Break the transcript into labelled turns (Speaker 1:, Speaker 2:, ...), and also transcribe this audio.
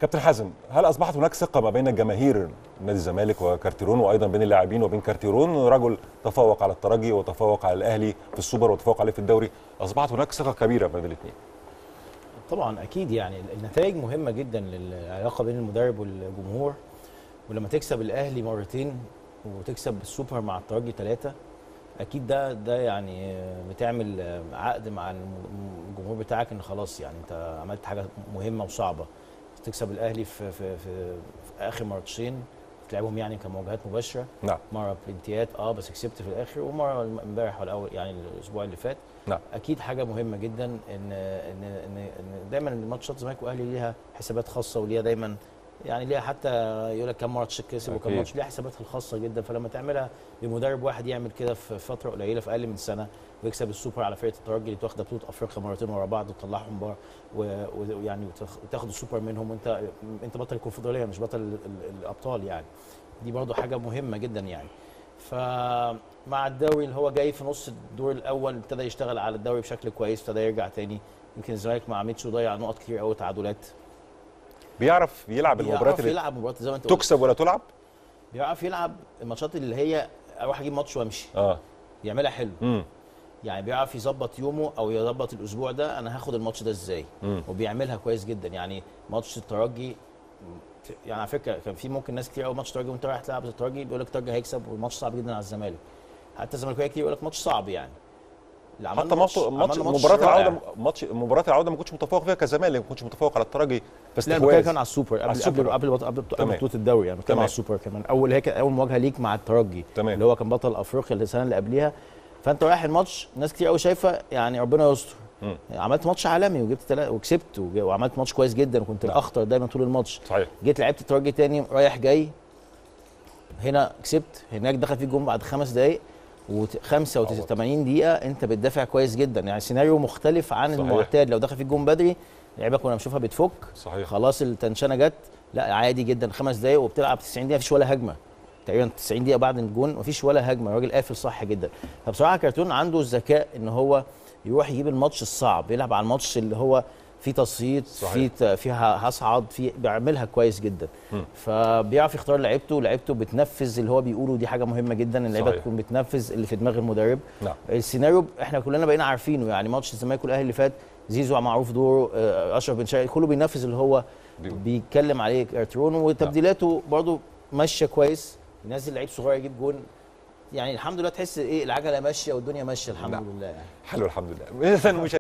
Speaker 1: كابتن حازم هل اصبحت هناك ثقه ما بين جماهير نادي الزمالك وكارتيرون وايضا بين اللاعبين وبين كارتيرون رجل تفوق على الترجي وتفوق على الاهلي في السوبر وتفوق عليه في الدوري اصبحت هناك ثقه كبيره ما بين الاثنين
Speaker 2: طبعا اكيد يعني النتائج مهمه جدا للعلاقه بين المدرب والجمهور ولما تكسب الاهلي مرتين وتكسب السوبر مع الترجي ثلاثه اكيد ده ده يعني بتعمل عقد مع الجمهور بتاعك ان خلاص يعني انت عملت حاجه مهمه وصعبه تكسب الاهلي في في في, في اخر ماتشين تلعبهم يعني كمواجهات مباشره
Speaker 1: نعم
Speaker 2: مره بلنتيات اه بس كسبت في الاخر ومره امبارح ولا اول يعني الاسبوع اللي فات
Speaker 1: نعم
Speaker 2: اكيد حاجه مهمه جدا ان ان ان, إن دايما ماتشات الزمالك والاهلي ليها حسابات خاصه وليها دايما يعني ليها حتى يقول لك كم ماتش كسب وكم
Speaker 1: أكيد.
Speaker 2: ماتش ليها حساباتها الخاصه جدا فلما تعملها بمدرب واحد يعمل كده في فتره قليله في اقل من سنه ويكسب السوبر على فرقه الترجي اللي واخده بطوله افريقيا مرتين ورا بعض وتطلعهم بره و- ويعني وتاخ- وتاخد السوبر منهم وانت انت بطل الكونفدراليه مش بطل ال- ال- الابطال يعني دي برضو حاجه مهمه جدا يعني فمع الدوري اللي هو جاي في نص الدور الاول ابتدى يشتغل على الدوري بشكل كويس ابتدى يرجع تاني يمكن الزمالك مع ميتشو ضيع نقط كتير قوي تعادلات
Speaker 1: بيعرف يلعب المباريات
Speaker 2: بيعرف
Speaker 1: اللي
Speaker 2: يلعب مباريات زي ما انت قلت
Speaker 1: تكسب ولا تلعب
Speaker 2: بيعرف يلعب الماتشات اللي هي اروح اجيب ماتش وامشي
Speaker 1: اه
Speaker 2: يعملها حلو
Speaker 1: امم
Speaker 2: يعني بيعرف يظبط يومه او يظبط الاسبوع ده انا هاخد الماتش ده ازاي
Speaker 1: مم.
Speaker 2: وبيعملها كويس جدا يعني ماتش الترجي يعني على فكره كان في ممكن ناس كتير قوي ماتش الترجي وانت رايح تلعب الترجي بيقول لك الترجي هيكسب والماتش صعب جدا على الزمالك حتى الزمالكاويه كتير يقول لك ماتش صعب يعني اللي عملنا
Speaker 1: حتى ماتش ماتش
Speaker 2: عملنا
Speaker 1: مباراه
Speaker 2: رائع.
Speaker 1: العوده ماتش مباراه العوده ما كنتش متفوق فيها كزمالك ما كنتش متفوق على الترجي في
Speaker 2: لا
Speaker 1: استحواذ
Speaker 2: البطوله كان على السوبر
Speaker 1: على
Speaker 2: قبل
Speaker 1: السوبر.
Speaker 2: قبل قبل قبل قبل
Speaker 1: تمام.
Speaker 2: بطوله الدوري يعني بتكلم
Speaker 1: تمام.
Speaker 2: على السوبر كمان اول هيك اول مواجهه ليك مع الترجي
Speaker 1: تمام.
Speaker 2: اللي هو كان بطل افريقيا السنه اللي قبليها فانت رايح الماتش ناس كتير قوي شايفه يعني ربنا يستر
Speaker 1: مم.
Speaker 2: عملت ماتش عالمي وجبت تلا... وكسبت وج- وعملت ماتش كويس جدا وكنت
Speaker 1: نعم.
Speaker 2: الاخطر دايما طول الماتش
Speaker 1: صحيح
Speaker 2: جيت لعبت الترجي تاني رايح جاي هنا كسبت هناك دخل فيك جون بعد خمس دقائق و85 دقيقة أنت بتدافع كويس جدا يعني سيناريو مختلف عن
Speaker 1: صحيح.
Speaker 2: المعتاد لو دخل فيك جون بدري لعيبه كنا بنشوفها بتفك
Speaker 1: صحيح
Speaker 2: خلاص التنشنه جت لا عادي جدا خمس دقايق وبتلعب 90 دقيقه مفيش ولا هجمه تقريبا 90 دقيقه بعد الجون مفيش ولا هجمه الراجل قافل صح جدا فبصراحه كارتون عنده الذكاء ان هو يروح يجيب الماتش الصعب يلعب على الماتش اللي هو فيه تصيد
Speaker 1: صحيح.
Speaker 2: فيه ت- فيها هصعد فيه بيعملها كويس جدا
Speaker 1: مم.
Speaker 2: فبيعرف يختار لعيبته لعيبته بتنفذ اللي هو بيقوله دي حاجه مهمه جدا اللعيبه
Speaker 1: صحيح.
Speaker 2: تكون بتنفذ اللي في دماغ المدرب
Speaker 1: نعم
Speaker 2: السيناريو احنا كلنا بقينا عارفينه يعني ماتش الزمالك والاهلي اللي فات زيزو معروف دوره آه، اشرف بن شرقي كله بينفذ اللي هو
Speaker 1: بيقول.
Speaker 2: بيتكلم عليه كارترون وتبديلاته برضو ماشيه كويس ينزل لعيب صغير يجيب جون يعني الحمد لله تحس ايه العجله ماشيه والدنيا ماشيه الحمد
Speaker 1: نعم.
Speaker 2: لله يعني
Speaker 1: حلو الحمد لله اذا